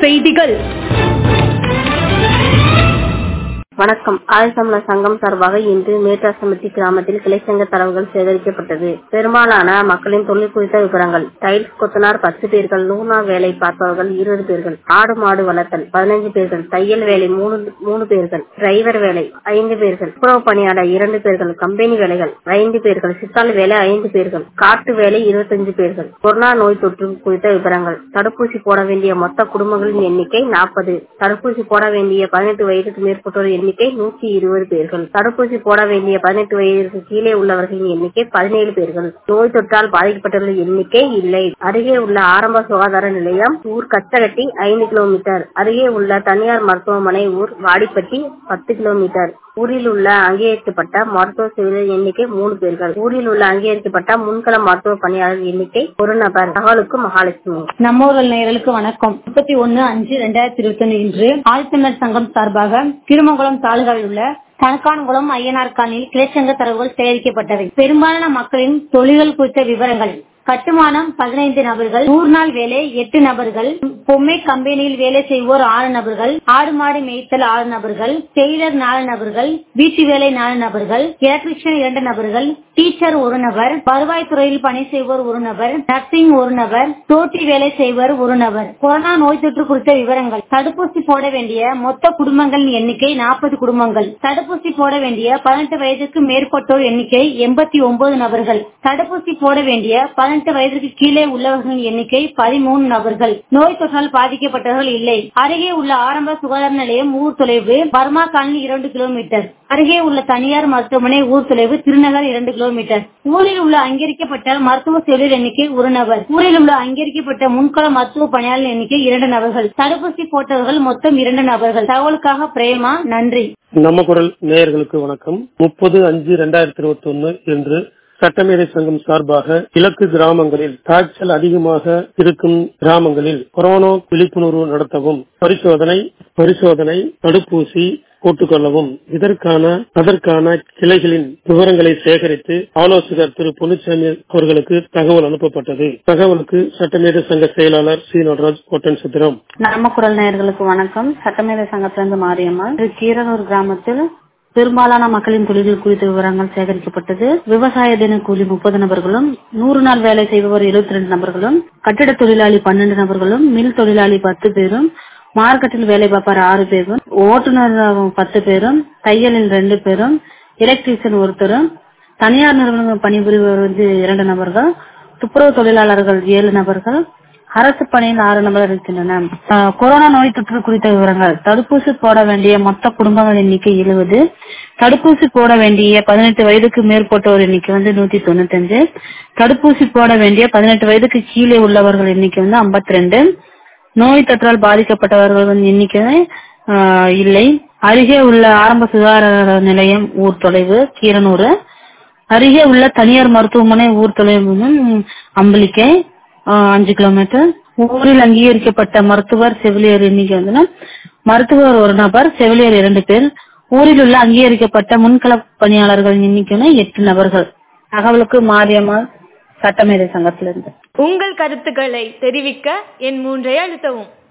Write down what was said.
செய்திகள் வணக்கம் ஆயுசமண சங்கம் சார்பாக இன்று மேட்டாசமத்தி கிராமத்தில் கிளைச்சங்க தரவுகள் சேகரிக்கப்பட்டது பெரும்பாலான மக்களின் தொழில் குறித்த விவரங்கள் டைல்ஸ் கொத்தனார் பத்து பேர்கள் நூனா வேலை பார்ப்பவர்கள் இருபது பேர்கள் ஆடு மாடு வளர்த்தல் பதினைஞ்சு பேர்கள் தையல் வேலை மூணு மூணு பேர்கள் டிரைவர் வேலை ஐந்து பேர்கள் துப்புரவு பணியாளர் இரண்டு பேர்கள் கம்பெனி வேலைகள் ஐந்து பேர்கள் சித்தாள் வேலை ஐந்து பேர்கள் காட்டு வேலை இருபத்தஞ்சு பேர்கள் கொரோனா நோய் தொற்று குறித்த விவரங்கள் தடுப்பூசி போட வேண்டிய மொத்த குடும்பங்களின் எண்ணிக்கை நாற்பது தடுப்பூசி போட வேண்டிய பதினெட்டு வயதுக்கு மேற்பட்டோர் எண்ணிக்கை நூற்றி இருபது பேர்கள் தடுப்பூசி போட வேண்டிய பதினெட்டு வயதுக்கு கீழே உள்ளவர்களின் எண்ணிக்கை பதினேழு பேர்கள் நோய் தொற்றால் பாதிக்கப்பட்டவர்களின் எண்ணிக்கை இல்லை அருகே உள்ள ஆரம்ப சுகாதார நிலையம் ஊர் கச்சகட்டி ஐந்து கிலோமீட்டர் அருகே உள்ள தனியார் மருத்துவமனை ஊர் வாடிப்பட்டி பத்து கிலோமீட்டர் ஊரில் உள்ள அங்கீகரிக்கப்பட்ட மருத்துவ செவிலியர் எண்ணிக்கை மூணு பேர்கள் ஊரில் உள்ள அங்கீகரிக்கப்பட்ட முன்கள மருத்துவ பணியாளர் எண்ணிக்கை ஒரு நபர் தகவலுக்கு மகாலட்சுமி நம்மூர்கள் நேயர்களுக்கு வணக்கம் முப்பத்தி ஒன்னு அஞ்சு ரெண்டாயிரத்தி இருபத்தி ஒன்னு இன்று ஆழ்த்தமிழர் சங்கம் சார்பாக திருமங்கலம் தாலுகாவில் உள்ள கணக்கான்குளம் ஐயனார்கானில் கிளைச்சங்க தரவுகள் சேகரிக்கப்பட்டவை பெரும்பாலான மக்களின் தொழில்கள் குறித்த விவரங்கள் கட்டுமானம் பதினைந்து நபர்கள் நூறு நாள் வேலை எட்டு நபர்கள் பொம்மை கம்பெனியில் வேலை செய்வோர் ஆறு நபர்கள் ஆடு மாடு மேய்த்தல் ஆறு நபர்கள் டெய்லர் நாலு நபர்கள் வீட்டு வேலை நாலு நபர்கள் எலக்ட்ரிஷியன் இரண்டு நபர்கள் டீச்சர் ஒரு நபர் வருவாய்த்துறையில் பணி செய்வோர் ஒரு நபர் நர்சிங் ஒரு நபர் தோட்டி வேலை செய்வோர் ஒரு நபர் கொரோனா நோய் தொற்று குறித்த விவரங்கள் தடுப்பூசி போட வேண்டிய மொத்த குடும்பங்களின் எண்ணிக்கை நாற்பது குடும்பங்கள் தடுப்பூசி போட வேண்டிய பதினெட்டு வயதுக்கு மேற்பட்டோர் எண்ணிக்கை எண்பத்தி ஒன்பது நபர்கள் தடுப்பூசி போட வேண்டிய பதினெட்டு வயதிற்கு கீழே உள்ளவர்களின் எண்ணிக்கை பதிமூணு நபர்கள் நோய் தொற்றால் பாதிக்கப்பட்டவர்கள் இல்லை அருகே உள்ள ஆரம்ப சுகாதார நிலையம் ஊர் தொலைவு பர்மா காலனி இரண்டு கிலோமீட்டர் அருகே உள்ள தனியார் மருத்துவமனை ஊர் தொலைவு திருநகர் இரண்டு கிலோமீட்டர் ஊரில் உள்ள அங்கீகரிக்கப்பட்ட மருத்துவ செவிலியர் எண்ணிக்கை ஒரு நபர் ஊரில் உள்ள அங்கீகரிக்கப்பட்ட முன்கள மருத்துவ பணியாளர் எண்ணிக்கை இரண்டு நபர்கள் தடுப்பூசி போட்டவர்கள் மொத்தம் இரண்டு நபர்கள் தகவலுக்காக பிரேமா நன்றி நம்ம குரல் நேயர்களுக்கு வணக்கம் முப்பது அஞ்சு ரெண்டாயிரத்தி இருபத்தி ஒன்னு என்று சட்டமேதை சங்கம் சார்பாக கிழக்கு கிராமங்களில் காய்ச்சல் அதிகமாக இருக்கும் கிராமங்களில் கொரோனா விழிப்புணர்வு நடத்தவும் பரிசோதனை பரிசோதனை தடுப்பூசி போட்டுக்கொள்ளவும் இதற்கான அதற்கான கிளைகளின் விவரங்களை சேகரித்து ஆலோசகர் திரு பொன்னுச்சாமி அவர்களுக்கு தகவல் அனுப்பப்பட்டது தகவலுக்கு சட்டமேத சங்க செயலாளர் சி நடராஜ் கோட்டன் சித்திரம் நம்ம குரல் நேயர்களுக்கு வணக்கம் சட்டமேதை சங்கத்திலிருந்து மாரியம்மாள் இது கீரனூர் கிராமத்தில் பெரும்பாலான மக்களின் தொழில்கள் குறித்த விவரங்கள் சேகரிக்கப்பட்டது விவசாய தின கூலி முப்பது நபர்களும் நூறு நாள் வேலை செய்பவர் இருபத்தி ரெண்டு நபர்களும் கட்டிட தொழிலாளி பன்னெண்டு நபர்களும் மில் தொழிலாளி பத்து பேரும் மார்க்கெட்டில் வேலை பார்ப்பார் ஆறு பேரும் ஓட்டுநர் பத்து பேரும் தையலில் ரெண்டு பேரும் எலக்ட்ரீஷியன் ஒருத்தரும் தனியார் நிறுவனங்கள் பணிபுரிவர் வந்து இரண்டு நபர்கள் துப்புரவு தொழிலாளர்கள் ஏழு நபர்கள் அரசு பணியில் ஆறு நபர்கள் இருக்கின்றன கொரோனா நோய் தொற்று குறித்த விவரங்கள் தடுப்பூசி போட வேண்டிய மொத்த குடும்பங்கள் எண்ணிக்கை எழுபது தடுப்பூசி போட வேண்டிய பதினெட்டு வயதுக்கு மேற்பட்டோர் எண்ணிக்கை வந்து நூத்தி தொண்ணூத்தி அஞ்சு தடுப்பூசி போட வேண்டிய பதினெட்டு வயதுக்கு கீழே உள்ளவர்கள் எண்ணிக்கை வந்து ஐம்பத்தி ரெண்டு நோய் தொற்றால் பாதிக்கப்பட்டவர்கள் எண்ணிக்கை இல்லை அருகே உள்ள ஆரம்ப சுகாதார நிலையம் ஊர் தொலைவு கீரனூர் அருகே உள்ள தனியார் மருத்துவமனை ஊர் தொலைவு அம்பலிக்கை அஞ்சு கிலோமீட்டர் ஊரில் அங்கீகரிக்கப்பட்ட மருத்துவர் செவிலியர் எண்ணிக்கை வந்து மருத்துவர் ஒரு நபர் செவிலியர் இரண்டு பேர் ஊரில் உள்ள அங்கீகரிக்கப்பட்ட முன்கள பணியாளர்கள் எண்ணிக்கை எட்டு நபர்கள் தகவலுக்கு மாரியம்மாள் சட்டமேதை சங்கத்திலிருந்து உங்கள் கருத்துக்களை தெரிவிக்க என் மூன்றை அழுத்தவும்